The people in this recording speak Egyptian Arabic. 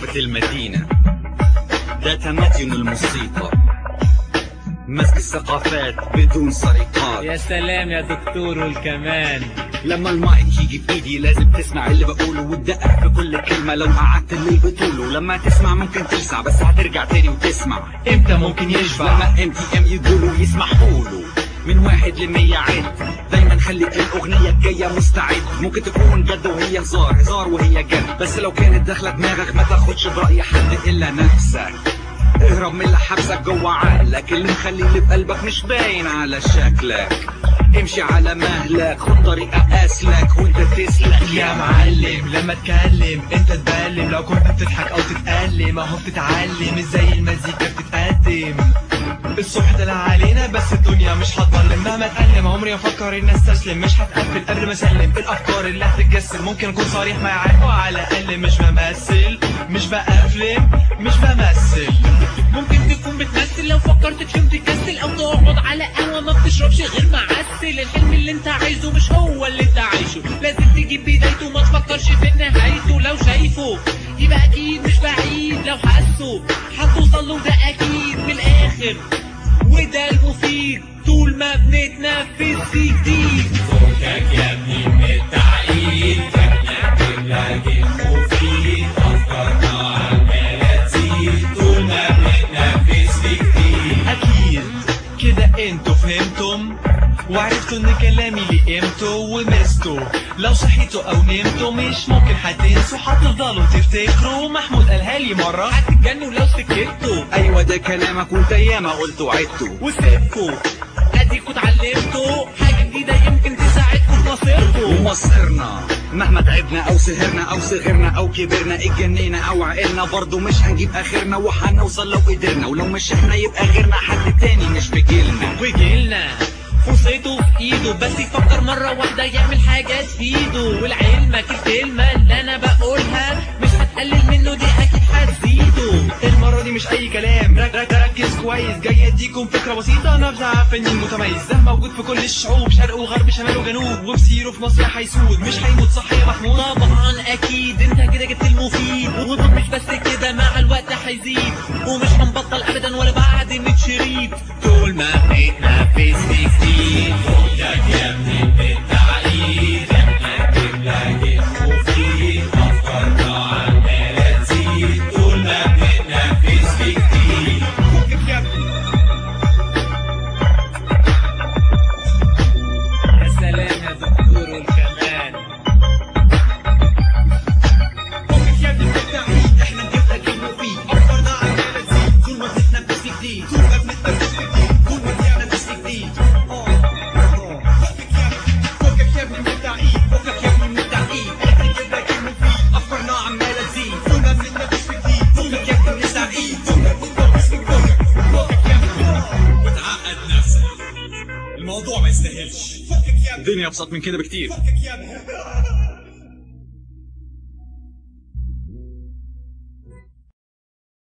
صوت المدينة ده تمدن الموسيقى مسك الثقافات بدون سرقات يا سلام يا دكتور والكمان لما المايك يجي بايدي لازم تسمع اللي بقوله وتدقق في كل كلمة لو قعدت الليل بطوله لما تسمع ممكن تلسع بس هترجع تاني وتسمع امتى ممكن يشبع لما ام تي ام يقولوا يسمحوا له من واحد لمية عد دايما خلي الاغنية الجاية مستعد ممكن تكون جد وهي هزار هزار وهي جد بس لو كانت داخلة دماغك ما تاخدش برأي حد الا نفسك اهرب من اللي حبسك جوه عقلك اللي مخلي اللي في قلبك مش باين على شكلك امشي على مهلك خد طريقة اسلك وانت تسلك يا معلم لما اتكلم انت تبلم لو كنت بتضحك او تتألم اهو بتتعلم ازاي المزيكا بتتقدم الصبح طلع علينا بس الدنيا مش هتضلم مهما اتألم عمري ما افكر اني استسلم مش هتقفل قبل ما اسلم الافكار اللي هتتجسد ممكن اكون صريح معاك وعلى الاقل مش بمثل مش بقفلم مش بمثل ممكن تكون بتمثل لو فكرت تشم تكسل او تقعد على قهوه ما بتشربش غير معسل الحلم اللي انت عايزه مش هو اللي انت عايشه لازم تجيب بدايته ما تفكرش في نهايته لو شايفه يبقى اكيد مش بعيد لو حاسه هتوصل له ده اكيد من الاخر وده المفيد طول ما بنتنفس في جديد فكك يا ابني من التعقيد احنا بنلاقي مفيد افكارنا عمالة تزيد طول ما بنتنفس في جديد اكيد كده انتوا فهمتم وعرفتوا ان كلامي ليه قيمته ومسته لو صحيتوا او نمتوا مش ممكن هتنسوا هتفضلوا تفتكروا محمود قالها لي مره هتتجنوا لو سكتوا ايوه ده كلامك وانت ياما قلت وعدته وسيبكوا اديكوا اتعلمتوا حاجه جديده يمكن تساعدكوا في مصيركوا ومصيرنا مهما تعبنا او سهرنا او صغرنا او كبرنا اتجنينا او عقلنا برضه مش هنجيب اخرنا وهنوصل لو قدرنا ولو مش احنا يبقى غيرنا حد تاني مش في جيلنا وجيلنا فرصته في ايده بس يفكر مرة واحدة يعمل حاجة تفيده ولعلمك الكلمة اللي انا بقولها مش هتقلل منه دي اكيد هتزيده المرة دي مش أي كلام رك رك ركز كويس جاي أديكم فكرة بسيطة نبذة فني متميز ده موجود في كل الشعوب شرق وغرب شمال وجنوب وبسيره في مصر هيسود مش هيموت صح يا محمود طبعا اكيد انت كده جبت المفيد وطب مش بس كده مع الوقت هيزيد ومش هنبطل ابدا ولا بعد 100 شريط طول ما بنتنفس في جديد فكك يا ابني من التعقيد احنا بنلاقي مفيد أفكارنا عمالة تزيد طول ما بنتنفس في جديد فكك يا ابني يا سلام يا دكتور والكمان فكك يا ابني من التعقيد احنا بنلاقي مفيد أفكارنا عمالة تزيد طول ما بنتنفس في جديد طول ما بنتنفس في جديد طول ما بنتنفس في جديد فكك يا ابني فكك يا ابني من التعقيد فكك يا ابني من التعقيد احنا بنلاقي مفيد أفكارنا عمالة تزيد طول ما بنتنفس في جديد فكك يا ابني من التعقيد طول ما بنتنفس في جديد فكك يا ابني وتعقد نفسك الموضوع ما يستاهلش فكك يا ابني الدنيا ابسط من كده بكتير فكك يا ابني